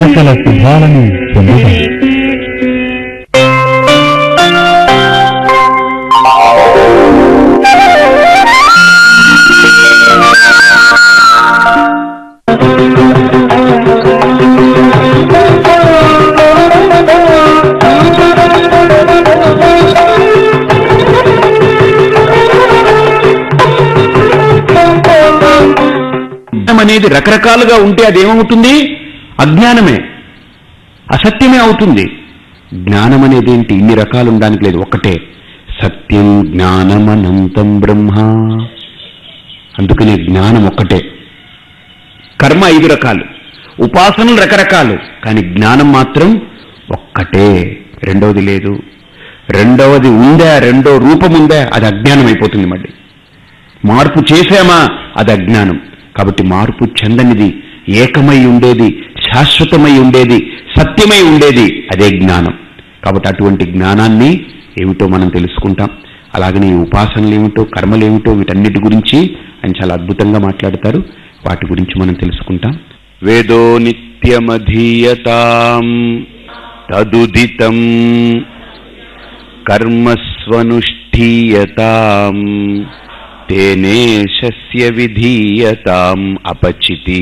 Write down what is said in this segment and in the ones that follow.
సకల శుభాలను పొందుదాం జ్ఞానం అనేది రకరకాలుగా ఉంటే అదేమవుతుంది అజ్ఞానమే అసత్యమే అవుతుంది జ్ఞానం అనేది ఏంటి ఇన్ని రకాలు ఉండడానికి లేదు ఒక్కటే సత్యం జ్ఞానమనంతం బ్రహ్మ అందుకనే జ్ఞానం ఒక్కటే కర్మ ఐదు రకాలు ఉపాసనలు రకరకాలు కానీ జ్ఞానం మాత్రం ఒక్కటే రెండవది లేదు రెండవది ఉందా రెండో రూపం ఉందా అది అజ్ఞానం అయిపోతుంది మళ్ళీ మార్పు చేశామా అది అజ్ఞానం కాబట్టి మార్పు చెందనిది ఏకమై ఉండేది శాశ్వతమై ఉండేది సత్యమై ఉండేది అదే జ్ఞానం కాబట్టి అటువంటి జ్ఞానాన్ని ఏమిటో మనం తెలుసుకుంటాం అలాగనే ఈ ఉపాసనలు ఏమిటో కర్మలు ఏమిటో వీటన్నిటి గురించి ఆయన చాలా అద్భుతంగా మాట్లాడతారు వాటి గురించి మనం తెలుసుకుంటాం వేదో నిత్యమధీయతాం తదుదితం కర్మస్వనుష్ఠీయతాం తేనేశస్య విధీయతాం అపచితి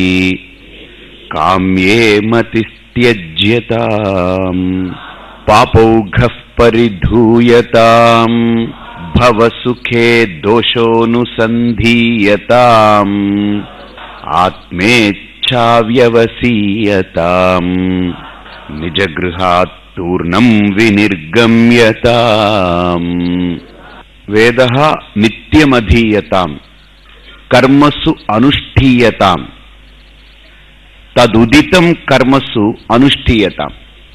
కామ్యే మతిస్త్యజ్యతాం పాపౌఘ పరిధూయతాం భవసుఖే దోషోనుసంధీయతాం ఆత్మేచ్ఛావ్యవసీయతాం నిజగృహాత్ తూర్ణం వినిర్గమ్యతాం వేద నిత్యమధీయతాం కర్మసు అనుష్ఠీయతాం తదుదితం కర్మసు అనుష్ఠీయతాం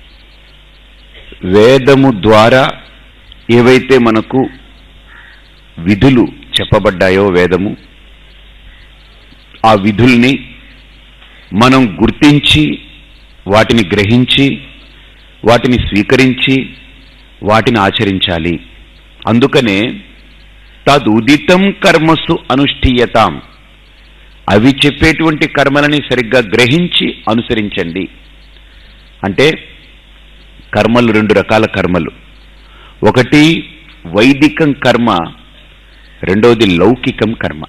వేదము ద్వారా ఏవైతే మనకు విధులు చెప్పబడ్డాయో వేదము ఆ విధుల్ని మనం గుర్తించి వాటిని గ్రహించి వాటిని స్వీకరించి వాటిని ఆచరించాలి అందుకనే తదుదితం కర్మసు అనుష్ఠీయతాం అవి చెప్పేటువంటి కర్మలని సరిగ్గా గ్రహించి అనుసరించండి అంటే కర్మలు రెండు రకాల కర్మలు ఒకటి వైదికం కర్మ రెండవది లౌకికం కర్మ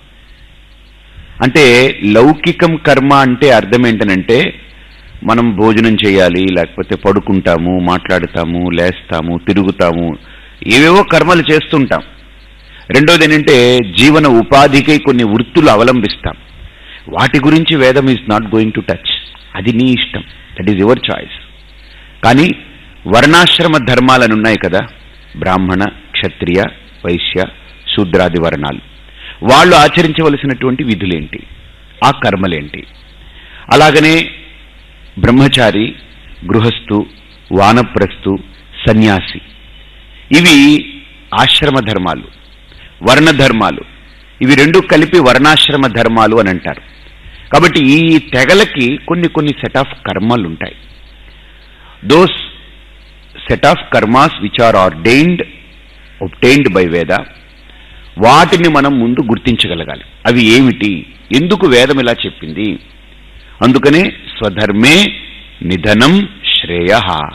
అంటే లౌకికం కర్మ అంటే అర్థం ఏంటనంటే మనం భోజనం చేయాలి లేకపోతే పడుకుంటాము మాట్లాడుతాము లేస్తాము తిరుగుతాము ఏవేవో కర్మలు చేస్తుంటాం రెండోది ఏంటంటే జీవన ఉపాధికై కొన్ని వృత్తులు అవలంబిస్తాం వాటి గురించి Vedam is not going to touch అది నీ ఇష్టం దట్ ఈజ్ యువర్ చాయిస్ కానీ వర్ణాశ్రమ ధర్మాలను ఉన్నాయి కదా బ్రాహ్మణ క్షత్రియ వైశ్య శూద్రాది వర్ణాలు వాళ్ళు ఆచరించవలసినటువంటి విధులేంటి ఆ కర్మలేంటి అలాగనే బ్రహ్మచారి గృహస్థు వానప్రస్థు సన్యాసి ఇవి ఆశ్రమ ధర్మాలు వర్ణ ధర్మాలు ఇవి రెండు కలిపి వర్ణాశ్రమ ధర్మాలు అని అంటారు కాబట్టి ఈ తెగలకి కొన్ని కొన్ని సెట్ ఆఫ్ కర్మలు ఉంటాయి those set of karmas which are ordained obtained by Veda వాటిని మనం ముందు గుర్తించగలగాలి అవి ఏమిటి ఎందుకు వేదం ఇలా చెప్పింది అందుకనే స్వధర్మే నిధనం శ్రేయ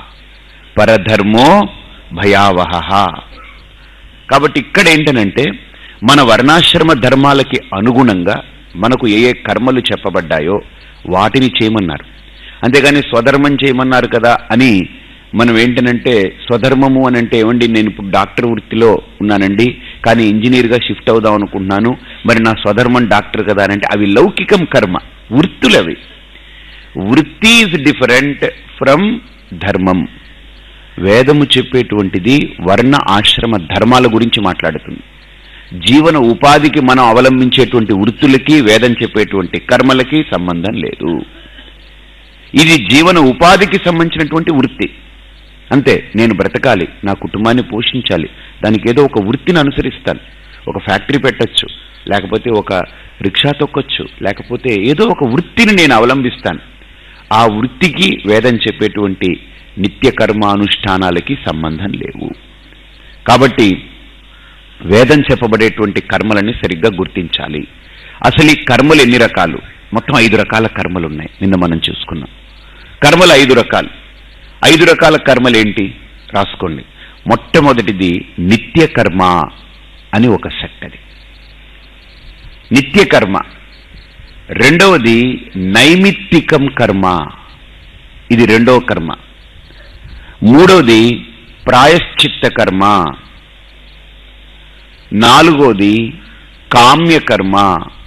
పరధర్మో భయావహ కాబట్టి ఇక్కడ ఏంటనంటే మన వర్ణాశ్రమ ధర్మాలకి అనుగుణంగా మనకు ఏ ఏ కర్మలు చెప్పబడ్డాయో వాటిని చేయమన్నారు అంతేగాని స్వధర్మం చేయమన్నారు కదా అని మనం ఏంటనంటే స్వధర్మము అని అంటే ఏమండి నేను ఇప్పుడు డాక్టర్ వృత్తిలో ఉన్నానండి కానీ ఇంజనీర్గా షిఫ్ట్ అవుదాం అనుకుంటున్నాను మరి నా స్వధర్మం డాక్టర్ కదా అని అంటే అవి లౌకికం కర్మ వృత్తులు అవి వృత్తి ఈజ్ డిఫరెంట్ ఫ్రమ్ ధర్మం వేదము చెప్పేటువంటిది వర్ణ ఆశ్రమ ధర్మాల గురించి మాట్లాడుతుంది జీవన ఉపాధికి మనం అవలంబించేటువంటి వృత్తులకి వేదం చెప్పేటువంటి కర్మలకి సంబంధం లేదు ఇది జీవన ఉపాధికి సంబంధించినటువంటి వృత్తి అంతే నేను బ్రతకాలి నా కుటుంబాన్ని పోషించాలి దానికి ఏదో ఒక వృత్తిని అనుసరిస్తాను ఒక ఫ్యాక్టరీ పెట్టొచ్చు లేకపోతే ఒక రిక్షా తొక్కొచ్చు లేకపోతే ఏదో ఒక వృత్తిని నేను అవలంబిస్తాను ఆ వృత్తికి వేదం చెప్పేటువంటి నిత్య కర్మానుష్ఠానాలకి సంబంధం లేవు కాబట్టి వేదం చెప్పబడేటువంటి కర్మలని సరిగ్గా గుర్తించాలి అసలు ఈ కర్మలు ఎన్ని రకాలు మొత్తం ఐదు రకాల కర్మలు ఉన్నాయి నిన్న మనం చూసుకున్నాం కర్మలు ఐదు రకాలు ఐదు రకాల కర్మలు ఏంటి రాసుకోండి మొట్టమొదటిది నిత్య కర్మ అని ఒక సెట్ అది నిత్య కర్మ రెండవది నైమిత్తికం కర్మ ఇది రెండవ కర్మ మూడవది ప్రాయశ్చిత్త కర్మ నాలుగోది కామ్యకర్మ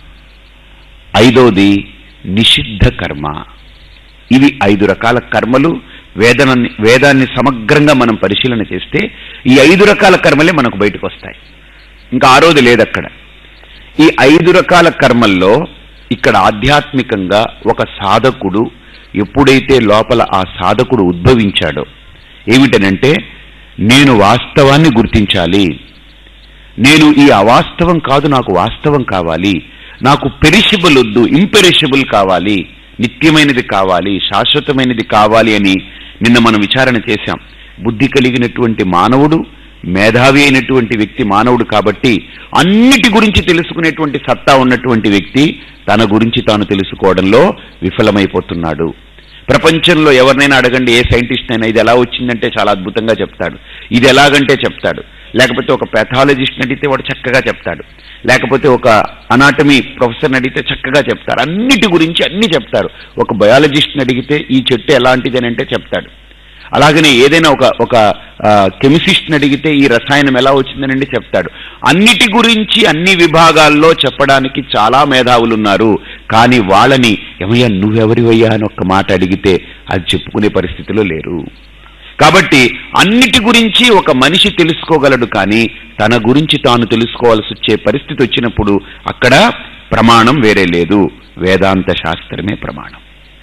ఐదోది నిషిద్ధ కర్మ ఇవి ఐదు రకాల కర్మలు వేదనాన్ని వేదాన్ని సమగ్రంగా మనం పరిశీలన చేస్తే ఈ ఐదు రకాల కర్మలే మనకు బయటకు వస్తాయి ఇంకా ఆరోది లేదక్కడ ఈ ఐదు రకాల కర్మల్లో ఇక్కడ ఆధ్యాత్మికంగా ఒక సాధకుడు ఎప్పుడైతే లోపల ఆ సాధకుడు ఉద్భవించాడో ఏమిటనంటే నేను వాస్తవాన్ని గుర్తించాలి నేను ఈ అవాస్తవం కాదు నాకు వాస్తవం కావాలి నాకు పెరిషబుల్ వద్దు ఇంపెరిషబుల్ కావాలి నిత్యమైనది కావాలి శాశ్వతమైనది కావాలి అని నిన్న మనం విచారణ చేశాం బుద్ధి కలిగినటువంటి మానవుడు మేధావి అయినటువంటి వ్యక్తి మానవుడు కాబట్టి అన్నిటి గురించి తెలుసుకునేటువంటి సత్తా ఉన్నటువంటి వ్యక్తి తన గురించి తాను తెలుసుకోవడంలో విఫలమైపోతున్నాడు ప్రపంచంలో ఎవరినైనా అడగండి ఏ సైంటిస్ట్ అయినా ఇది ఎలా వచ్చిందంటే చాలా అద్భుతంగా చెప్తాడు ఇది ఎలాగంటే చెప్తాడు లేకపోతే ఒక పెథాలజిస్ట్ని అడిగితే వాడు చక్కగా చెప్తాడు లేకపోతే ఒక అనాటమీ ప్రొఫెసర్ని అడిగితే చక్కగా చెప్తారు అన్నిటి గురించి అన్ని చెప్తారు ఒక బయాలజిస్ట్ని అడిగితే ఈ చెట్టు ఎలాంటిది అని అంటే చెప్తాడు అలాగనే ఏదైనా ఒక ఒక కెమిసిస్ట్ని అడిగితే ఈ రసాయనం ఎలా వచ్చిందనండి చెప్తాడు అన్నిటి గురించి అన్ని విభాగాల్లో చెప్పడానికి చాలా మేధావులు ఉన్నారు కానీ వాళ్ళని ఏమయ్యా నువ్వెవరివయ్యా అని ఒక్క మాట అడిగితే అది చెప్పుకునే పరిస్థితిలో లేరు కాబట్టి అన్నిటి గురించి ఒక మనిషి తెలుసుకోగలడు కానీ తన గురించి తాను తెలుసుకోవాల్సి వచ్చే పరిస్థితి వచ్చినప్పుడు అక్కడ ప్రమాణం వేరే లేదు వేదాంత శాస్త్రమే ప్రమాణం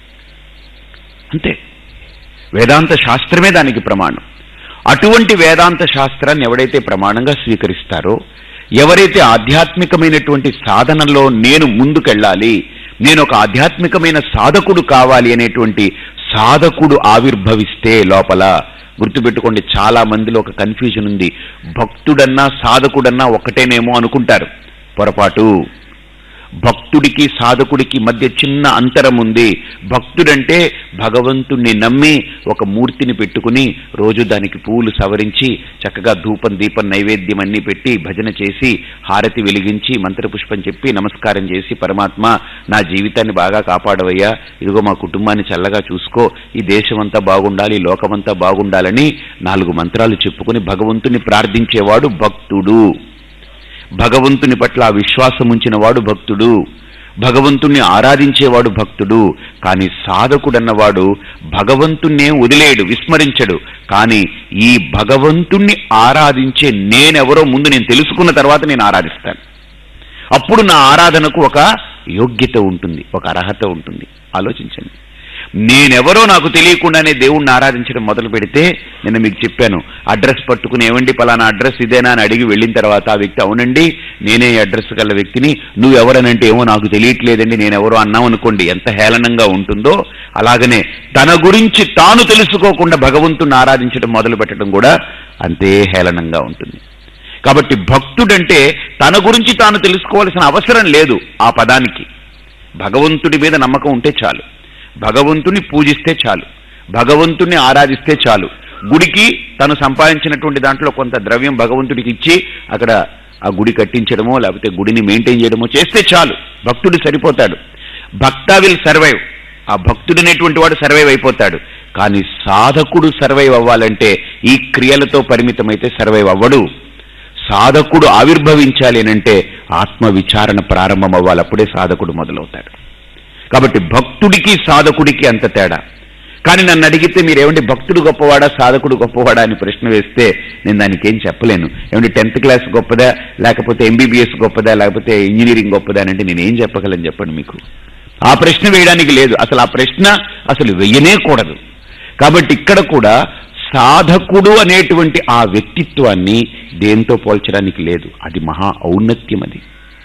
అంతే వేదాంత శాస్త్రమే దానికి ప్రమాణం అటువంటి వేదాంత శాస్త్రాన్ని ఎవడైతే ప్రమాణంగా స్వీకరిస్తారో ఎవరైతే ఆధ్యాత్మికమైనటువంటి సాధనలో నేను ముందుకెళ్ళాలి నేను ఒక ఆధ్యాత్మికమైన సాధకుడు కావాలి అనేటువంటి సాధకుడు ఆవిర్భవిస్తే లోపల గుర్తుపెట్టుకోండి చాలా మందిలో ఒక కన్ఫ్యూజన్ ఉంది భక్తుడన్నా సాధకుడన్నా ఒకటేనేమో అనుకుంటారు పొరపాటు భక్తుడికి సాధకుడికి మధ్య చిన్న అంతరం ఉంది భక్తుడంటే భగవంతుణ్ణి నమ్మి ఒక మూర్తిని పెట్టుకుని రోజు దానికి పూలు సవరించి చక్కగా ధూపం దీపం నైవేద్యం అన్ని పెట్టి భజన చేసి హారతి వెలిగించి మంత్రపుష్పం చెప్పి నమస్కారం చేసి పరమాత్మ నా జీవితాన్ని బాగా కాపాడవయ్యా ఇదిగో మా కుటుంబాన్ని చల్లగా చూసుకో ఈ దేశమంతా బాగుండాలి లోకమంతా బాగుండాలని నాలుగు మంత్రాలు చెప్పుకుని భగవంతుని ప్రార్థించేవాడు భక్తుడు భగవంతుని పట్ల ఆ విశ్వాసం ఉంచిన వాడు భక్తుడు భగవంతుణ్ణి ఆరాధించేవాడు భక్తుడు కానీ సాధకుడన్నవాడు భగవంతుణ్ణే వదిలేడు విస్మరించడు కానీ ఈ భగవంతుణ్ణి ఆరాధించే నేనెవరో ముందు నేను తెలుసుకున్న తర్వాత నేను ఆరాధిస్తాను అప్పుడు నా ఆరాధనకు ఒక యోగ్యత ఉంటుంది ఒక అర్హత ఉంటుంది ఆలోచించండి నేనెవరో నాకు తెలియకుండానే దేవుణ్ణి ఆరాధించడం మొదలు పెడితే నేను మీకు చెప్పాను అడ్రస్ పట్టుకుని ఏమండి పలానా అడ్రస్ ఇదేనా అని అడిగి వెళ్ళిన తర్వాత ఆ వ్యక్తి అవునండి నేనే ఈ అడ్రస్ గల వ్యక్తిని నువ్వెవరనంటే ఏమో నాకు తెలియట్లేదండి నేనెవరో అన్నాం అనుకోండి ఎంత హేళనంగా ఉంటుందో అలాగనే తన గురించి తాను తెలుసుకోకుండా భగవంతుణ్ణి ఆరాధించడం మొదలు పెట్టడం కూడా అంతే హేళనంగా ఉంటుంది కాబట్టి భక్తుడంటే తన గురించి తాను తెలుసుకోవాల్సిన అవసరం లేదు ఆ పదానికి భగవంతుడి మీద నమ్మకం ఉంటే చాలు భగవంతుని పూజిస్తే చాలు భగవంతుణ్ణి ఆరాధిస్తే చాలు గుడికి తను సంపాదించినటువంటి దాంట్లో కొంత ద్రవ్యం భగవంతుడికి ఇచ్చి అక్కడ ఆ గుడి కట్టించడమో లేకపోతే గుడిని మెయింటైన్ చేయడమో చేస్తే చాలు భక్తుడు సరిపోతాడు భక్త విల్ సర్వైవ్ ఆ భక్తుడనేటువంటి వాడు సర్వైవ్ అయిపోతాడు కానీ సాధకుడు సర్వైవ్ అవ్వాలంటే ఈ క్రియలతో పరిమితమైతే సర్వైవ్ అవ్వడు సాధకుడు ఆవిర్భవించాలి అనంటే ఆత్మ విచారణ ప్రారంభం అవ్వాలి అప్పుడే సాధకుడు మొదలవుతాడు కాబట్టి భక్తుడికి సాధకుడికి అంత తేడా కానీ నన్ను అడిగితే మీరు ఏమండి భక్తుడు గొప్పవాడా సాధకుడు గొప్పవాడా అని ప్రశ్న వేస్తే నేను దానికి ఏం చెప్పలేను ఏమంటే టెన్త్ క్లాస్ గొప్పదా లేకపోతే ఎంబీబీఎస్ గొప్పదా లేకపోతే ఇంజనీరింగ్ గొప్పదా అని అంటే నేనేం చెప్పగలను చెప్పండి మీకు ఆ ప్రశ్న వేయడానికి లేదు అసలు ఆ ప్రశ్న అసలు వెయ్యనే కూడదు కాబట్టి ఇక్కడ కూడా సాధకుడు అనేటువంటి ఆ వ్యక్తిత్వాన్ని దేంతో పోల్చడానికి లేదు అది మహా ఔన్నత్యం అది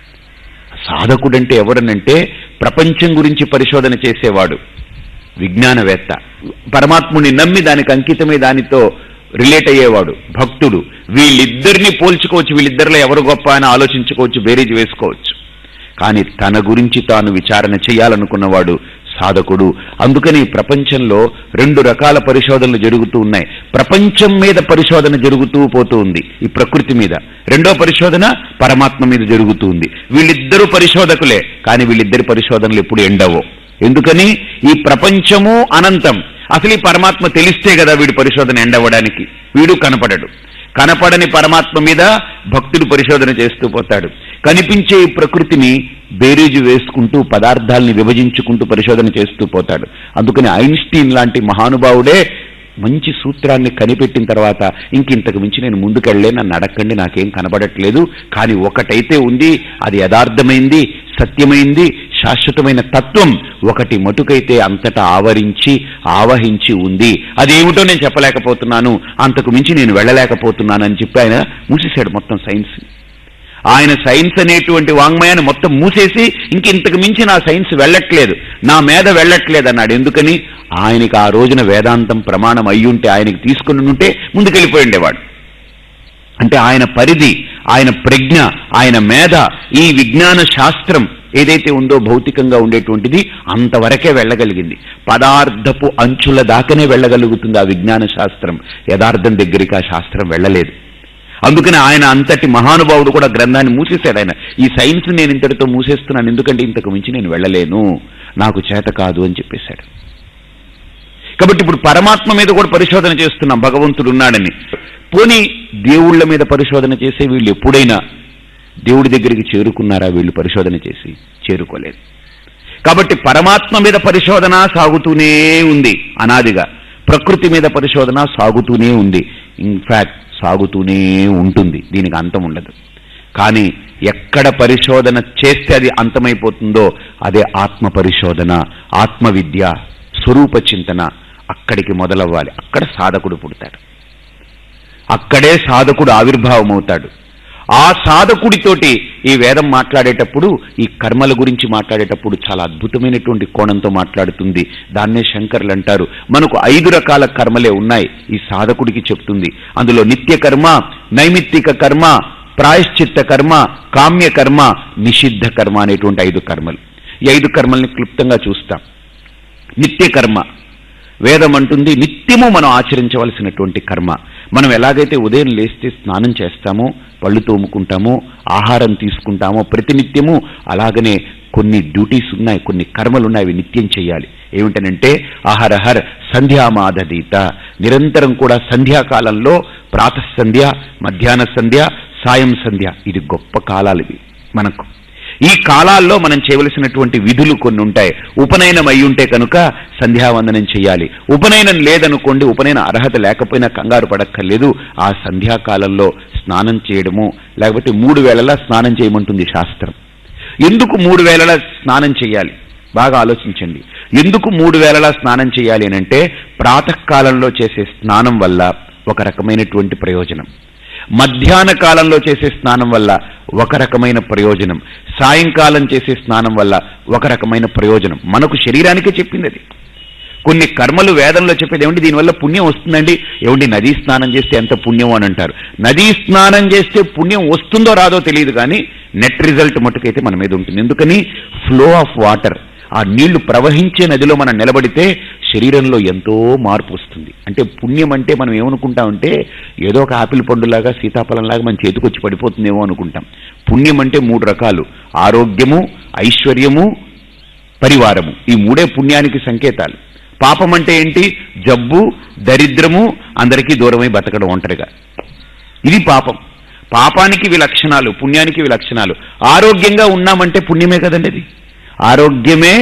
సాధకుడంటే ఎవరనంటే ప్రపంచం గురించి పరిశోధన చేసేవాడు విజ్ఞానవేత్త పరమాత్ముని నమ్మి దానికి అంకితమై దానితో రిలేట్ అయ్యేవాడు భక్తుడు వీళ్ళిద్దరిని పోల్చుకోవచ్చు వీళ్ళిద్దరిలో ఎవరు గొప్ప అని ఆలోచించుకోవచ్చు బేరీజ్ వేసుకోవచ్చు కానీ తన గురించి తాను విచారణ చేయాలనుకున్నవాడు సాధకుడు అందుకని ప్రపంచంలో రెండు రకాల పరిశోధనలు జరుగుతూ ఉన్నాయి ప్రపంచం మీద పరిశోధన జరుగుతూ పోతూ ఉంది ఈ ప్రకృతి మీద రెండో పరిశోధన పరమాత్మ మీద జరుగుతూ ఉంది వీళ్ళిద్దరూ పరిశోధకులే కానీ వీళ్ళిద్దరి పరిశోధనలు ఎప్పుడు ఎండవో ఎందుకని ఈ ప్రపంచము అనంతం అసలు ఈ పరమాత్మ తెలిస్తే కదా వీడు పరిశోధన ఎండవడానికి వీడు కనపడడు కనపడని పరమాత్మ మీద భక్తుడు పరిశోధన చేస్తూ పోతాడు కనిపించే ఈ ప్రకృతిని బేరీజు వేసుకుంటూ పదార్థాలని విభజించుకుంటూ పరిశోధన చేస్తూ పోతాడు అందుకని ఐన్స్టీన్ లాంటి మహానుభావుడే మంచి సూత్రాన్ని కనిపెట్టిన తర్వాత ఇంకింతకు మించి నేను ముందుకెళ్లే నన్ను అడగండి నాకేం కనబడట్లేదు కానీ ఒకటైతే ఉంది అది యథార్థమైంది సత్యమైంది శాశ్వతమైన తత్వం ఒకటి మటుకైతే అంతటా ఆవరించి ఆవహించి ఉంది అదేమిటో నేను చెప్పలేకపోతున్నాను అంతకు మించి నేను వెళ్ళలేకపోతున్నాను అని చెప్పి ఆయన మూసేశాడు మొత్తం సైన్స్ ఆయన సైన్స్ అనేటువంటి వాంగ్మయాన్ని మొత్తం మూసేసి ఇంక ఇంతకు మించి నా సైన్స్ వెళ్ళట్లేదు నా మీద వెళ్ళట్లేదు అన్నాడు ఎందుకని ఆయనకి ఆ రోజున వేదాంతం ప్రమాణం అయ్యుంటే ఆయనకి తీసుకుని ఉంటే ముందుకెళ్ళిపోయి ఉండేవాడు అంటే ఆయన పరిధి ఆయన ప్రజ్ఞ ఆయన మేధ ఈ విజ్ఞాన శాస్త్రం ఏదైతే ఉందో భౌతికంగా ఉండేటువంటిది అంతవరకే వెళ్ళగలిగింది పదార్థపు అంచుల దాకనే వెళ్ళగలుగుతుంది ఆ విజ్ఞాన శాస్త్రం యథార్థం దగ్గరికి ఆ శాస్త్రం వెళ్ళలేదు అందుకని ఆయన అంతటి మహానుభావుడు కూడా గ్రంథాన్ని మూసేశాడు ఆయన ఈ సైన్స్ నేను ఇంతటితో మూసేస్తున్నాను ఎందుకంటే ఇంతకు మించి నేను వెళ్ళలేను నాకు చేత కాదు అని చెప్పేశాడు కాబట్టి ఇప్పుడు పరమాత్మ మీద కూడా పరిశోధన చేస్తున్నాం భగవంతుడు ఉన్నాడని పోని దేవుళ్ళ మీద పరిశోధన చేసే వీళ్ళు ఎప్పుడైనా దేవుడి దగ్గరికి చేరుకున్నారా వీళ్ళు పరిశోధన చేసి చేరుకోలేదు కాబట్టి పరమాత్మ మీద పరిశోధన సాగుతూనే ఉంది అనాదిగా ప్రకృతి మీద పరిశోధన సాగుతూనే ఉంది ఇన్ఫాక్ట్ సాగుతూనే ఉంటుంది దీనికి అంతం ఉండదు కానీ ఎక్కడ పరిశోధన చేస్తే అది అంతమైపోతుందో అదే ఆత్మ పరిశోధన ఆత్మ విద్య స్వరూప చింతన అక్కడికి మొదలవ్వాలి అక్కడ సాధకుడు పుడతాడు అక్కడే సాధకుడు ఆవిర్భావం అవుతాడు ఆ సాధకుడితోటి ఈ వేదం మాట్లాడేటప్పుడు ఈ కర్మల గురించి మాట్లాడేటప్పుడు చాలా అద్భుతమైనటువంటి కోణంతో మాట్లాడుతుంది దాన్నే శంకర్లు అంటారు మనకు ఐదు రకాల కర్మలే ఉన్నాయి ఈ సాధకుడికి చెప్తుంది అందులో నిత్య కర్మ నైమిత్తిక కర్మ ప్రాయశ్చిత్త కర్మ కామ్య కర్మ నిషిద్ధ కర్మ అనేటువంటి ఐదు కర్మలు ఈ ఐదు కర్మల్ని క్లుప్తంగా చూస్తాం నిత్య కర్మ వేదం అంటుంది నిత్యము మనం ఆచరించవలసినటువంటి కర్మ మనం ఎలాగైతే ఉదయం లేస్తే స్నానం చేస్తామో పళ్ళు తోముకుంటామో ఆహారం తీసుకుంటామో ప్రతినిత్యము అలాగనే కొన్ని డ్యూటీస్ ఉన్నాయి కొన్ని కర్మలు ఉన్నాయి అవి నిత్యం చేయాలి ఏమిటనంటే ఆహారహర్ సంధ్యామాదీత నిరంతరం కూడా సంధ్యాకాలంలో ప్రాతః సంధ్య మధ్యాహ్న సంధ్య సాయం సంధ్య ఇది గొప్ప కాలాలు ఇవి మనకు ఈ కాలాల్లో మనం చేయవలసినటువంటి విధులు కొన్ని ఉంటాయి ఉపనయనం అయి ఉంటే కనుక సంధ్యావందనం చేయాలి ఉపనయనం లేదనుకోండి ఉపనయన అర్హత లేకపోయినా కంగారు పడక్కర్లేదు ఆ సంధ్యాకాలంలో స్నానం చేయడము లేకపోతే మూడు వేళలా స్నానం చేయమంటుంది శాస్త్రం ఎందుకు మూడు వేళలా స్నానం చేయాలి బాగా ఆలోచించండి ఎందుకు మూడు వేళలా స్నానం చేయాలి అనంటే ప్రాతకాలంలో చేసే స్నానం వల్ల ఒక రకమైనటువంటి ప్రయోజనం మధ్యాహ్న కాలంలో చేసే స్నానం వల్ల ఒక రకమైన ప్రయోజనం సాయంకాలం చేసే స్నానం వల్ల ఒక రకమైన ప్రయోజనం మనకు శరీరానికే చెప్పింది అది కొన్ని కర్మలు వేదంలో చెప్పేది ఏమండి దీనివల్ల పుణ్యం వస్తుందండి ఏమండి నదీ స్నానం చేస్తే ఎంత పుణ్యం అని అంటారు నదీ స్నానం చేస్తే పుణ్యం వస్తుందో రాదో తెలియదు కానీ నెట్ రిజల్ట్ మటుకైతే మన మీద ఉంటుంది ఎందుకని ఫ్లో ఆఫ్ వాటర్ ఆ నీళ్లు ప్రవహించే నదిలో మనం నిలబడితే శరీరంలో ఎంతో మార్పు వస్తుంది అంటే పుణ్యం అంటే మనం ఏమనుకుంటామంటే ఏదో ఒక ఆపిల్ పండులాగా సీతాఫలంలాగా మన చేతికొచ్చి పడిపోతుందేమో అనుకుంటాం పుణ్యం అంటే మూడు రకాలు ఆరోగ్యము ఐశ్వర్యము పరివారము ఈ మూడే పుణ్యానికి సంకేతాలు పాపం అంటే ఏంటి జబ్బు దరిద్రము అందరికీ దూరమై బతకడం ఒంటరిగా ఇది పాపం పాపానికి విలక్షణాలు పుణ్యానికి విలక్షణాలు ఆరోగ్యంగా ఉన్నామంటే పుణ్యమే కదండి అది ఆరోగ్యమే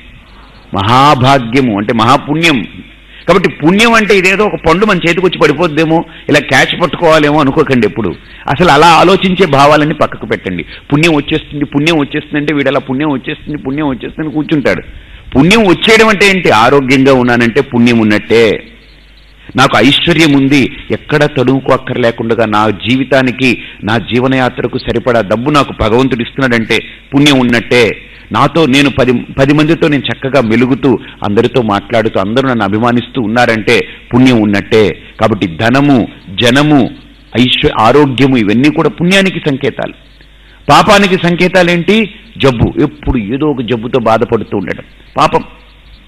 మహాభాగ్యము అంటే మహాపుణ్యం కాబట్టి పుణ్యం అంటే ఇదేదో ఒక పండు మన చేతికి వచ్చి పడిపోద్దేమో ఇలా క్యాచ్ పట్టుకోవాలేమో అనుకోకండి ఎప్పుడు అసలు అలా ఆలోచించే భావాలన్నీ పక్కకు పెట్టండి పుణ్యం వచ్చేస్తుంది పుణ్యం వచ్చేస్తుంది అంటే వీడు అలా పుణ్యం వచ్చేస్తుంది పుణ్యం వచ్చేస్తుంది కూర్చుంటాడు పుణ్యం వచ్చేయడం అంటే ఏంటి ఆరోగ్యంగా ఉన్నానంటే పుణ్యం ఉన్నట్టే నాకు ఐశ్వర్యం ఉంది ఎక్కడ తడువుకు అక్కర్లేకుండా నా జీవితానికి నా జీవనయాత్రకు సరిపడా డబ్బు నాకు భగవంతుడు ఇస్తున్నాడంటే పుణ్యం ఉన్నట్టే నాతో నేను పది పది మందితో నేను చక్కగా మెలుగుతూ అందరితో మాట్లాడుతూ అందరూ నన్ను అభిమానిస్తూ ఉన్నారంటే పుణ్యం ఉన్నట్టే కాబట్టి ధనము జనము ఐశ్వ ఆరోగ్యము ఇవన్నీ కూడా పుణ్యానికి సంకేతాలు పాపానికి సంకేతాలేంటి జబ్బు ఎప్పుడు ఏదో ఒక జబ్బుతో బాధపడుతూ ఉండడం పాపం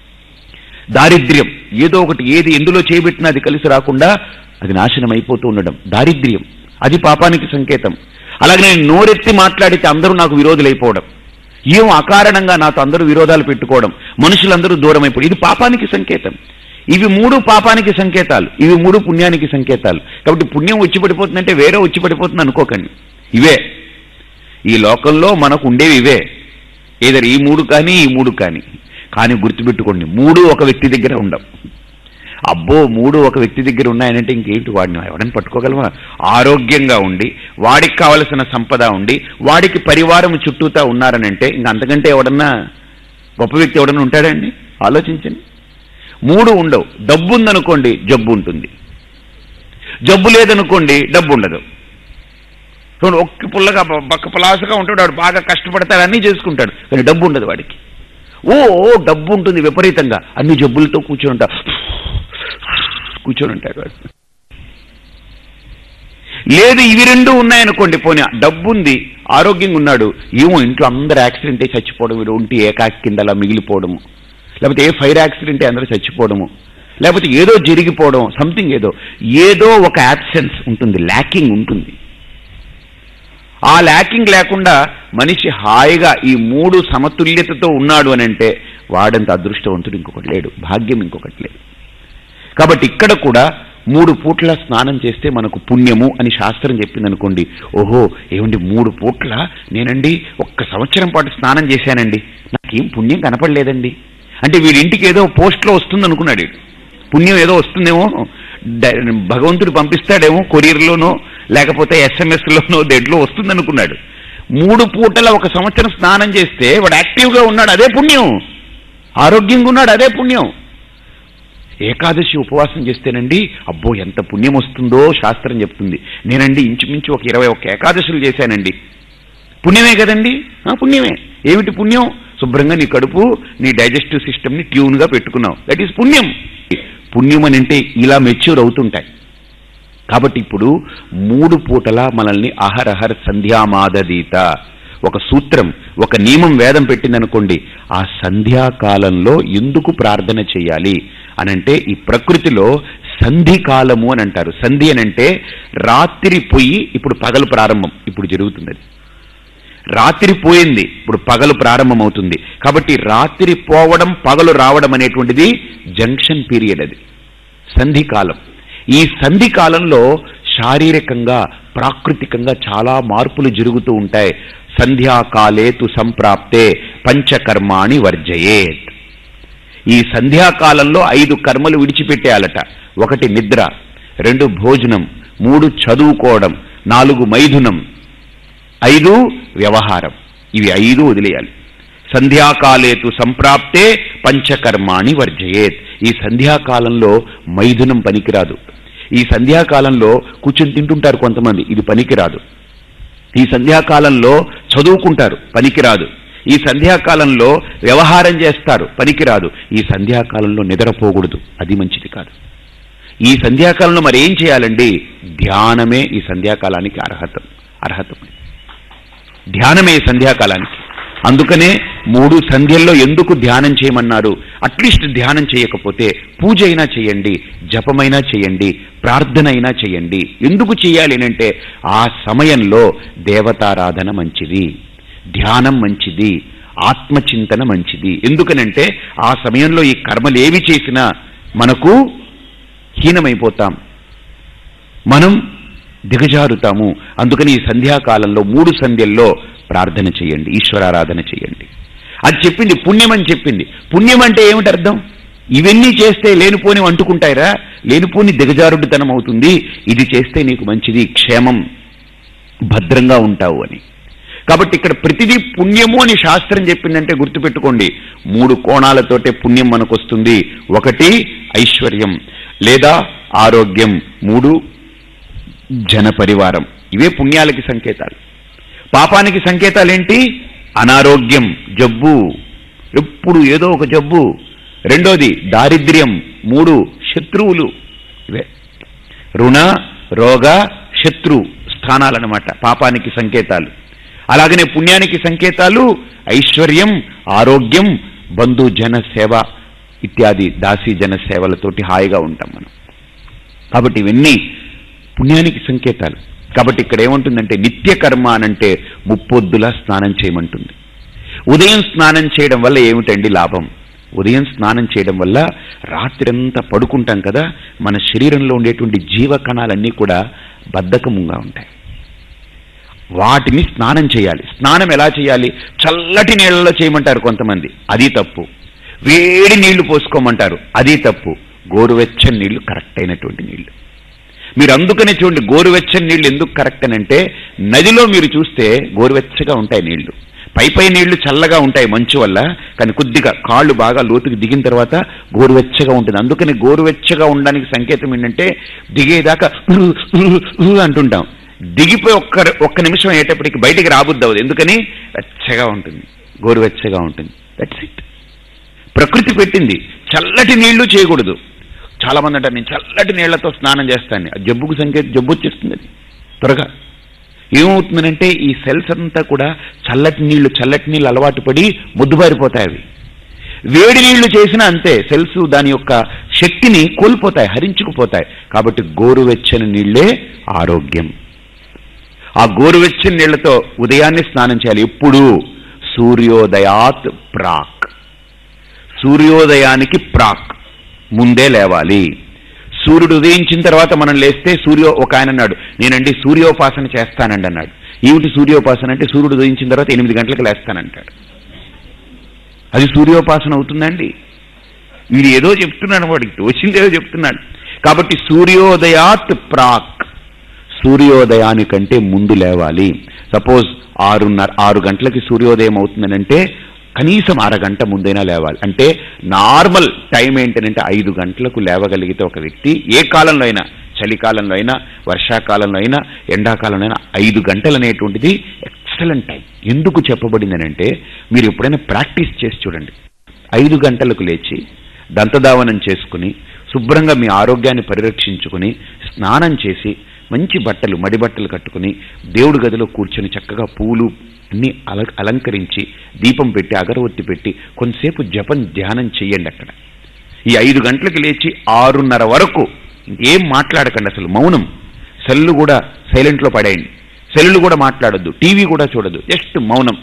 దారిద్ర్యం ఏదో ఒకటి ఏది ఎందులో చేయబెట్టినా అది కలిసి రాకుండా అది నాశనం అయిపోతూ ఉండడం దారిద్ర్యం అది పాపానికి సంకేతం అలాగే నేను నోరెత్తి మాట్లాడితే అందరూ నాకు విరోధులైపోవడం ఏం అకారణంగా నాతో అందరూ విరోధాలు పెట్టుకోవడం మనుషులందరూ దూరం అయిపోవడం ఇది పాపానికి సంకేతం ఇవి మూడు పాపానికి సంకేతాలు ఇవి మూడు పుణ్యానికి సంకేతాలు కాబట్టి పుణ్యం వచ్చి పడిపోతుందంటే వేరే వచ్చి పడిపోతుంది అనుకోకండి ఇవే ఈ లోకంలో మనకు ఉండేవి ఇవే ఏదర్ ఈ మూడు కానీ ఈ మూడు కానీ కానీ గుర్తుపెట్టుకోండి మూడు ఒక వ్యక్తి దగ్గర ఉండవు అబ్బో మూడు ఒక వ్యక్తి దగ్గర ఉన్నాయనంటే ఇంకేంటి వాడిని ఎవడని పట్టుకోగలమా ఆరోగ్యంగా ఉండి వాడికి కావలసిన సంపద ఉండి వాడికి పరివారం చుట్టూతా ఉన్నారనంటే ఇంక అంతకంటే ఎవడన్నా గొప్ప వ్యక్తి ఎవడన్నా ఉంటాడండి ఆలోచించండి మూడు ఉండవు డబ్బు ఉందనుకోండి జబ్బు ఉంటుంది జబ్బు లేదనుకోండి డబ్బు ఉండదు చూడండి ఒక్క పుల్లగా బ- బక్క పులాసగా ఉంటాడు వాడు బాగా కష్టపడతాడు అన్నీ చేసుకుంటాడు కానీ డబ్బు ఉండదు వాడికి ఓ ఓ, డబ్బు ఉంటుంది విపరీతంగా అన్ని జబ్బులతో కూర్చొని ఉంటా కూర్చొని ఉంటాడు వాడు లేదు ఇవి రెండు ఉన్నాయనుకోండి పోనీ డబ్బు ఉంది ఆరోగ్యంగా ఉన్నాడు ఏమో ఇంట్లో అందరు యాక్సిడెంట్ అయి చచ్చిపోవడం వీడు ఒంటి ఏకాకి కింద అలా మిగిలిపోవడము లేకపోతే ఏ ఫైర్ యాక్సిడెంట్ అయి అందరూ చచ్చిపోవడము లేకపోతే ఏదో జరిగిపోవడం సంథింగ్ ఏదో ఏదో ఒక యాబ్సెన్స్ ఉంటుంది ల్యాకింగ్ ఉంటుంది ఆ ల్యాకింగ్ లేకుండా మనిషి హాయిగా ఈ మూడు సమతుల్యతతో ఉన్నాడు అని అంటే వాడంత అదృష్టవంతుడు ఇంకొకటి లేడు భాగ్యం ఇంకొకటి లేదు కాబట్టి ఇక్కడ కూడా మూడు పూట్ల స్నానం చేస్తే మనకు పుణ్యము అని శాస్త్రం చెప్పింది అనుకోండి ఓహో ఏమండి మూడు పూట్ల నేనండి ఒక్క సంవత్సరం పాటు స్నానం చేశానండి నాకేం పుణ్యం కనపడలేదండి అంటే వీడింటికి ఏదో పోస్ట్లో వస్తుంది అనుకున్నాడు వీడు. పుణ్యం ఏదో వస్తుందేమో డ- భగవంతుడు పంపిస్తాడేమో కొరియర్లోనో లేకపోతే ఎస్ఎంఎస్లోనో దేంట్లో వస్తుంది అనుకున్నాడు మూడు పూటల ఒక సంవత్సరం స్నానం చేస్తే వాడు యాక్టివ్గా ఉన్నాడు అదే పుణ్యం ఆరోగ్యంగా ఉన్నాడు అదే పుణ్యం ఏకాదశి ఉపవాసం చేస్తేనండి అబ్బో ఎంత పుణ్యం వస్తుందో శాస్త్రం చెప్తుంది నేనండి ఇంచుమించు ఒక ఇరవై ఒక్క ఏకాదశులు చేశానండి పుణ్యమే కదండి ఆ, పుణ్యమే ఏమిటి పుణ్యం శుభ్రంగా నీ కడుపు నీ డైజెస్టివ్ సిస్టమ్ని ట్యూన్గా పెట్టుకున్నావు దట్ ఈస్ పుణ్యం పుణ్యం అని అంటే ఇలా మెచ్యూర్ అవుతుంటాయి కాబట్టి ఇప్పుడు మూడు పూటల మనల్ని అహరహర్ సంధ్యామాదదీత ఒక సూత్రం ఒక నియమం వేదం పెట్టిందనుకోండి ఆ సంధ్యాకాలంలో ఎందుకు ప్రార్థన చేయాలి అనంటే ఈ ప్రకృతిలో సంధి కాలము అని అంటారు సంధి అని అంటే రాత్రి పోయి ఇప్పుడు పగలు ప్రారంభం ఇప్పుడు జరుగుతుంది అది రాత్రి పోయింది ఇప్పుడు పగలు ప్రారంభమవుతుంది కాబట్టి రాత్రి పోవడం పగలు రావడం అనేటువంటిది జంక్షన్ పీరియడ్ అది సంధి కాలం ఈ సంధి కాలంలో శారీరకంగా ప్రాకృతికంగా చాలా మార్పులు జరుగుతూ ఉంటాయి సంధ్యాకాలే తు సంప్రాప్తే పంచకర్మాణి వర్జయేత్ ఈ సంధ్యాకాలంలో ఐదు కర్మలు విడిచిపెట్టేయాలట ఒకటి నిద్ర రెండు భోజనం మూడు చదువుకోవడం నాలుగు మైథునం ఐదు వ్యవహారం ఇవి ఐదు వదిలేయాలి సంధ్యాకాలేతు సంప్రాప్తే పంచకర్మాణి వర్జయేత్ ఈ సంధ్యాకాలంలో మైథునం పనికిరాదు ఈ సంధ్యాకాలంలో కూర్చొని తింటుంటారు కొంతమంది ఇది పనికిరాదు ఈ సంధ్యాకాలంలో చదువుకుంటారు పనికిరాదు ఈ సంధ్యాకాలంలో వ్యవహారం చేస్తారు పనికిరాదు ఈ సంధ్యాకాలంలో నిద్రపోకూడదు అది మంచిది కాదు ఈ సంధ్యాకాలంలో మరి ఏం చేయాలండి ధ్యానమే ఈ సంధ్యాకాలానికి అర్హత అర్హత ధ్యానమే ఈ సంధ్యాకాలానికి అందుకనే మూడు సంధ్యల్లో ఎందుకు ధ్యానం చేయమన్నారు అట్లీస్ట్ ధ్యానం చేయకపోతే పూజ అయినా చేయండి జపమైనా చేయండి ప్రార్థన అయినా చేయండి ఎందుకు చేయాలి అంటే ఆ సమయంలో దేవతారాధన మంచిది ధ్యానం మంచిది ఆత్మచింతన మంచిది ఎందుకనంటే ఆ సమయంలో ఈ కర్మలు ఏవి చేసినా మనకు హీనమైపోతాం మనం దిగజారుతాము అందుకని ఈ సంధ్యాకాలంలో మూడు సంధ్యల్లో ప్రార్థన చేయండి ఈశ్వరారాధన చేయండి అది చెప్పింది పుణ్యం అని చెప్పింది పుణ్యం అంటే ఏమిటి అర్థం ఇవన్నీ చేస్తే లేనిపోని అంటుకుంటాయిరా లేనిపోని దిగజారుడుతనం అవుతుంది ఇది చేస్తే నీకు మంచిది క్షేమం భద్రంగా ఉంటావు అని కాబట్టి ఇక్కడ ప్రతిదీ పుణ్యము అని శాస్త్రం చెప్పిందంటే గుర్తుపెట్టుకోండి మూడు కోణాలతోటే పుణ్యం మనకు వస్తుంది ఒకటి ఐశ్వర్యం లేదా ఆరోగ్యం మూడు జన పరివారం ఇవే పుణ్యాలకి సంకేతాలు పాపానికి సంకేతాలేంటి అనారోగ్యం జబ్బు ఎప్పుడు ఏదో ఒక జబ్బు రెండోది దారిద్ర్యం మూడు శత్రువులు ఇవే రుణ రోగ శత్రు స్థానాలన్నమాట పాపానికి సంకేతాలు అలాగనే పుణ్యానికి సంకేతాలు ఐశ్వర్యం ఆరోగ్యం బంధు జన సేవ ఇత్యాది దాసీ జన సేవలతోటి హాయిగా ఉంటాం మనం కాబట్టి ఇవన్నీ పుణ్యానికి సంకేతాలు కాబట్టి ఇక్కడ ఏముంటుందంటే నిత్య కర్మ అనంటే ముప్పొద్దులా స్నానం చేయమంటుంది ఉదయం స్నానం చేయడం వల్ల ఏమిటండి లాభం ఉదయం స్నానం చేయడం వల్ల రాత్రంతా పడుకుంటాం కదా మన శరీరంలో ఉండేటువంటి జీవ కణాలన్నీ కూడా బద్ధకముగా ఉంటాయి వాటిని స్నానం చేయాలి స్నానం ఎలా చేయాలి చల్లటి నీళ్ళలో చేయమంటారు కొంతమంది అది తప్పు వేడి నీళ్లు పోసుకోమంటారు అది తప్పు గోరువెచ్చని నీళ్లు కరెక్ట్ అయినటువంటి నీళ్లు మీరు అందుకనే చూడండి గోరువెచ్చని నీళ్లు ఎందుకు కరెక్ట్ అని అంటే నదిలో మీరు చూస్తే గోరువెచ్చగా ఉంటాయి నీళ్లు పై పై నీళ్లు చల్లగా ఉంటాయి మంచు వల్ల కానీ కొద్దిగా కాళ్ళు బాగా లోతుకి దిగిన తర్వాత గోరువెచ్చగా ఉంటుంది అందుకని గోరువెచ్చగా ఉండడానికి సంకేతం ఏంటంటే దిగేదాకా "ఉహ్, ఉహ్, ఉహ్" అంటుంటాం దిగిపోయి ఒక్క ఒక్క నిమిషం అయ్యేటప్పటికి బయటికి రాబుద్ది అవ్వదు ఎందుకని వెచ్చగా ఉంటుంది గోరువెచ్చగా ఉంటుంది దట్స్ ఇట్ ప్రకృతి పెట్టింది చల్లటి నీళ్లు చేయకూడదు చాలా మంది అంటారు నేను చల్లటి నీళ్లతో స్నానం చేస్తాను ఆ జబ్బుకు సంకేతం జబ్బు వచ్చేస్తుంది అది త్వరగా ఏమవుతుందంటే ఈ సెల్స్ అంతా కూడా చల్లటి నీళ్లు చల్లటి నీళ్ళు అలవాటు పడి ముద్దుబారిపోతాయి అవి వేడి నీళ్లు చేసినా అంతే సెల్స్ దాని యొక్క శక్తిని కోల్పోతాయి హరించుకుపోతాయి కాబట్టి గోరువెచ్చని నీళ్లే ఆరోగ్యం ఆ గోరువెచ్చని నీళ్లతో ఉదయాన్నే స్నానం చేయాలి ఎప్పుడు సూర్యోదయాత్ ప్రాక్ సూర్యోదయానికి ప్రాక్ ముందే లేవాలి సూర్యుడు ఉదయించిన తర్వాత మనం లేస్తే సూర్యో ఒక ఆయన అన్నాడు నేనండి సూర్యోపాసన చేస్తానండి అన్నాడు ఏమిటి సూర్యోపాసన అంటే సూర్యుడు ఉదయించిన తర్వాత ఎనిమిది గంటలకు లేస్తానంటాడు అది సూర్యోపాసన అవుతుందండి వీడు ఏదో చెప్తున్నాడు వాడికి తోచిందేదో చెప్తున్నాడు కాబట్టి సూర్యోదయాత్ ప్రాక్ సూర్యోదయానికంటే ముందు లేవాలి సపోజ్ ఆరున్నర ఆరు గంటలకి సూర్యోదయం అవుతుందనంటే కనీసం అరగంట ముందైనా లేవాలి అంటే నార్మల్ టైం ఏంటంటే ఐదు గంటలకు లేవగలిగితే ఒక వ్యక్తి ఏ కాలంలో అయినా చలికాలంలో అయినా వర్షాకాలంలో అయినా ఎండాకాలంలో అయినా ఐదు గంటలు అనేటువంటిది ఎక్సలెంట్ టైం ఎందుకు చెప్పబడిందనంటే మీరు ఎప్పుడైనా ప్రాక్టీస్ చేసి చూడండి ఐదు గంటలకు లేచి దంతధావనం చేసుకుని శుభ్రంగా మీ ఆరోగ్యాన్ని పరిరక్షించుకుని స్నానం చేసి మంచి బట్టలు మడి బట్టలు కట్టుకుని దేవుడి గదిలో కూర్చొని చక్కగా పూలు అన్ని అల అలంకరించి దీపం పెట్టి అగరవత్తి పెట్టి కొంతసేపు జపం ధ్యానం చెయ్యండి అక్కడ ఈ ఐదు గంటలకు లేచి ఆరున్నర వరకు ఏం మాట్లాడకండి అసలు మౌనం సెల్లు కూడా సైలెంట్లో పడేయండి సెల్లు కూడా మాట్లాడొద్దు టీవీ కూడా చూడదు జస్ట్ మౌనం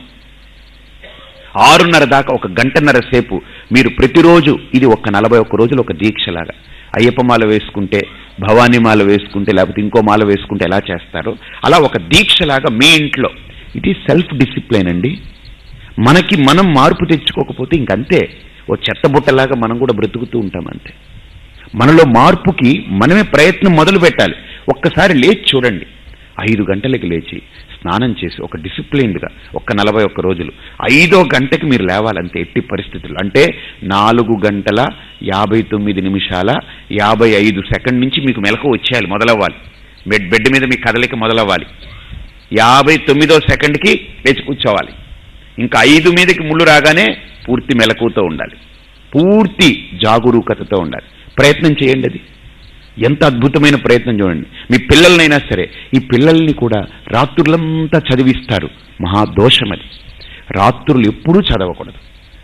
ఆరున్నర దాకా ఒక గంటన్నర సేపు మీరు ప్రతిరోజు ఇది ఒక నలభై ఒక్క రోజులు ఒక దీక్షలాగా అయ్యప్ప మాల వేసుకుంటే భవానీ మాల వేసుకుంటే లేకపోతే ఇంకో మాల వేసుకుంటే ఎలా చేస్తారో అలా ఒక దీక్షలాగా మీ ఇంట్లో ఇది సెల్ఫ్ డిసిప్లైన్ అండి మనకి మనం మార్పు తెచ్చుకోకపోతే ఇంకంతే ఓ చెత్తబుట్టలాగా మనం కూడా బ్రతుకుతూ ఉంటాం అంతే మనలో మార్పుకి మనమే ప్రయత్నం మొదలు పెట్టాలి ఒక్కసారి లేచి చూడండి ఐదు గంటలకి లేచి స్నానం చేసి ఒక డిసిప్లైన్డ్గా ఒక్క నలభై ఒక్క రోజులు ఐదో గంటకి మీరు లేవాలంతే ఎట్టి పరిస్థితులు అంటే నాలుగు గంటల యాభై తొమ్మిది నిమిషాల యాభై ఐదు సెకండ్ నుంచి మీకు మెలకు వచ్చేయాలి మొదలవ్వాలి బెడ్ బెడ్ మీద మీ కదలిక మొదలవ్వాలి యాభై తొమ్మిదో సెకండ్కి లేచి కూర్చోవాలి ఇంకా ఐదు మీదకి ముళ్ళు రాగానే పూర్తి మెలకువతో ఉండాలి పూర్తి జాగరూకతతో ఉండాలి ప్రయత్నం చేయండి అది ఎంత అద్భుతమైన ప్రయత్నం చూడండి మీ పిల్లలనైనా సరే ఈ పిల్లల్ని కూడా రాత్రులంతా చదివిస్తారు మహాదోషం అది రాత్రులు ఎప్పుడూ చదవకూడదు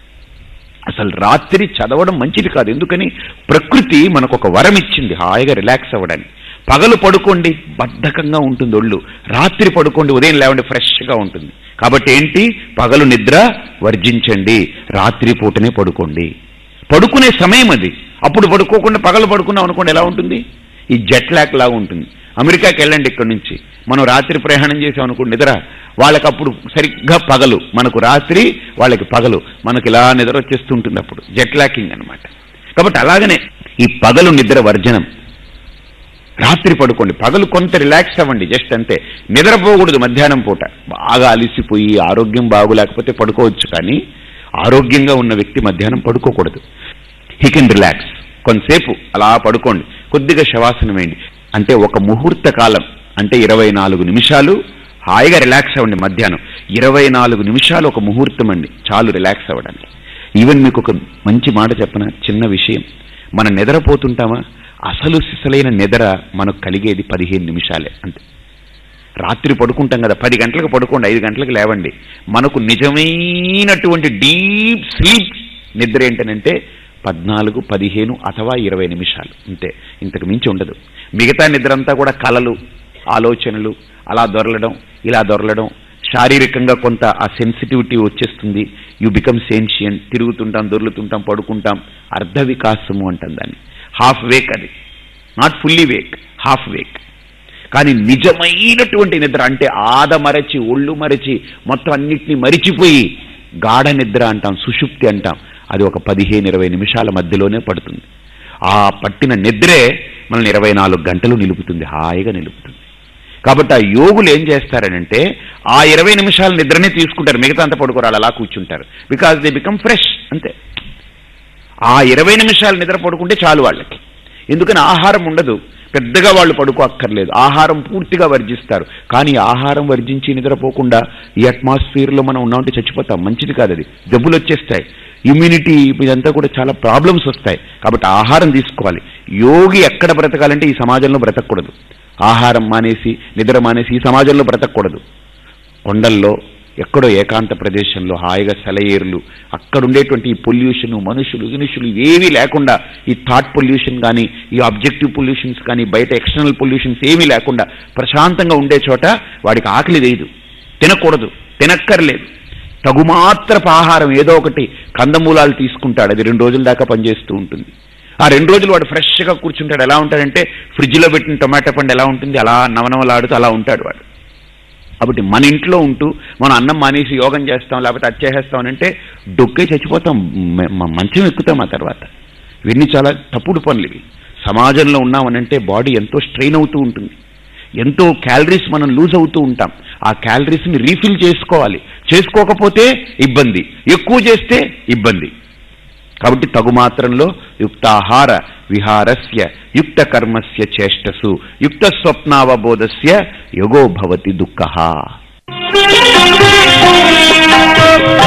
అసలు రాత్రి చదవడం మంచిది కాదు ఎందుకని ప్రకృతి మనకు ఒక వరం ఇచ్చింది హాయిగా రిలాక్స్ అవ్వడానికి పగలు పడుకోండి బద్ధకంగా ఉంటుంది ఒళ్ళు రాత్రి పడుకోండి ఉదయం లేవండి ఫ్రెష్గా ఉంటుంది కాబట్టి ఏంటి పగలు నిద్ర వర్జించండి రాత్రి పూటనే పడుకోండి పడుకునే సమయం అది అప్పుడు పడుకోకుండా పగలు పడుకున్నాం అనుకోండి ఎలా ఉంటుంది ఈ జెట్ లాక్ లాగా ఉంటుంది అమెరికాకి వెళ్ళండి ఇక్కడి నుంచి మనం రాత్రి ప్రయాణం చేసాం అనుకోండి నిద్ర వాళ్ళకి అప్పుడు సరిగ్గా పగలు మనకు రాత్రి వాళ్ళకి పగలు మనకి ఇలా నిద్ర వచ్చేస్తుంటుంది అప్పుడు జెట్ లాకింగ్ అనమాట కాబట్టి అలాగనే ఈ పగలు నిద్ర వర్జనం రాత్రి పడుకోండి పగలు కొంత రిలాక్స్ అవ్వండి జస్ట్ అంతే నిద్రపోకూడదు మధ్యాహ్నం పూట బాగా అలిసిపోయి ఆరోగ్యం బాగులేకపోతే పడుకోవచ్చు కానీ ఆరోగ్యంగా ఉన్న వ్యక్తి మధ్యాహ్నం పడుకోకూడదు హీ కెన్ రిలాక్స్ కొంతసేపు అలా పడుకోండి కొద్దిగా శవాసనం వేయండి అంటే ఒక ముహూర్త కాలం అంటే ఇరవై నాలుగు నిమిషాలు హాయిగా రిలాక్స్ అవ్వండి మధ్యాహ్నం ఇరవై నాలుగు నిమిషాలు ఒక ముహూర్తం అండి చాలు రిలాక్స్ అవ్వడానికి ఈవెన్ మీకు ఒక మంచి మాట చెప్పన చిన్న విషయం మనం నిద్రపోతుంటామా అసలు సిసలైన నిద్ర మనకు కలిగేది పదిహేను నిమిషాలే అంతే రాత్రి పడుకుంటాం కదా పది గంటలకు పడుకోండి ఐదు గంటలకు లేవండి మనకు నిజమైనటువంటి డీప్ స్లీప్ నిద్ర ఏంటనంటే పద్నాలుగు పదిహేను అథవా ఇరవై నిమిషాలు అంతే ఇంతకు మించి ఉండదు మిగతా నిద్ర అంతా కూడా కలలు ఆలోచనలు అలా దొరలడం ఇలా దొరలడం శారీరకంగా కొంత ఆ సెన్సిటివిటీ వచ్చేస్తుంది యు బికమ్ సెన్షియన్ తిరుగుతుంటాం దొర్లుతుంటాం పడుకుంటాం అర్ధ వికాసము అంటాం దాన్ని హాఫ్ వేక్ అది not fully wake half wake కానీ నిజమైనటువంటి నిద్ర అంటే ఆద మరచి ఒళ్ళు మరచి మొత్తం అన్నిటినీ మరిచిపోయి గాఢ నిద్ర అంటాం సుషుప్తి అంటాం అది ఒక పదిహేను ఇరవై నిమిషాల మధ్యలోనే పడుతుంది ఆ పట్టిన నిద్రే మనల్ని ఇరవై నాలుగు గంటలు నిలుపుతుంది హాయిగా నిలుపుతుంది కాబట్టి ఆ యోగులు ఏం చేస్తారనంటే ఆ ఇరవై నిమిషాల నిద్రనే తీసుకుంటారు మిగతా అంతా పడుకోరాలు అలా కూర్చుంటారు బికాజ్ దే బికమ్ ఫ్రెష్ అంతే ఆ ఇరవై నిమిషాలు నిద్ర పడుకుంటే చాలు వాళ్ళకి ఎందుకని ఆహారం ఉండదు పెద్దగా వాళ్ళు పడుకో అక్కర్లేదు ఆహారం పూర్తిగా వర్జిస్తారు కానీ ఆహారం వర్జించి నిద్రపోకుండా ఈ అట్మాస్ఫియర్లో మనం ఉన్నామంటే చచ్చిపోతాం మంచిది కాదు అది జబ్బులు వచ్చేస్తాయి ఇమ్యూనిటీ ఇదంతా కూడా చాలా ప్రాబ్లమ్స్ వస్తాయి కాబట్టి ఆహారం తీసుకోవాలి యోగి ఎక్కడ బ్రతకాలంటే ఈ సమాజంలో బ్రతకూడదు ఆహారం మానేసి నిద్ర మానేసి ఈ సమాజంలో బ్రతకూడదు కొండల్లో ఎక్కడో ఏకాంత ప్రదేశంలో హాయిగా సెలయేర్లు అక్కడ ఉండేటువంటి ఈ పొల్యూషన్ మనుషులు గినుషులు ఏమీ లేకుండా ఈ థాట్ పొల్యూషన్ కానీ ఈ ఆబ్జెక్టివ్ పొల్యూషన్స్ కానీ బయట ఎక్స్టర్నల్ పొల్యూషన్స్ ఏమీ లేకుండా ప్రశాంతంగా ఉండే చోట వాడికి ఆకలి వేయదు తినకూడదు తినక్కర్లేదు తగుమాత్రపు ఆహారం ఏదో ఒకటి కందమూలాలు తీసుకుంటాడు అది రెండు రోజుల దాకా పనిచేస్తూ ఉంటుంది ఆ రెండు రోజులు వాడు ఫ్రెష్గా కూర్చుంటాడు ఎలా ఉంటాడంటే ఫ్రిడ్జ్లో పెట్టిన టొమాటో పండు ఎలా ఉంటుంది అలా నవనవలాడుతూ అలా ఉంటాడు వాడు కాబట్టి మన ఇంట్లో ఉంటూ మనం అన్నం మానేసి యోగం చేస్తాం లేకపోతే అది చేసేస్తాం అంటే డొక్కే చచ్చిపోతాం మ- మ- మంచం ఎక్కుతాం ఆ తర్వాత ఇవన్నీ చాలా తప్పుడు పనులు ఇవి సమాజంలో ఉన్నామనంటే బాడీ ఎంతో స్ట్రెయిన్ అవుతూ ఉంటుంది ఎంతో క్యాలరీస్ మనం లూజ్ అవుతూ ఉంటాం ఆ క్యాలరీస్ని రీఫిల్ చేసుకోవాలి చేసుకోకపోతే ఇబ్బంది ఎక్కువ చేస్తే ఇబ్బంది కాబట్టి తగు మాత్రంలో యుక్తాహార విహారస్య యుక్త కర్మస్య చేష్టసు యుక్త స్వప్నావబోధస్య యోగో భవతి దుఃఖ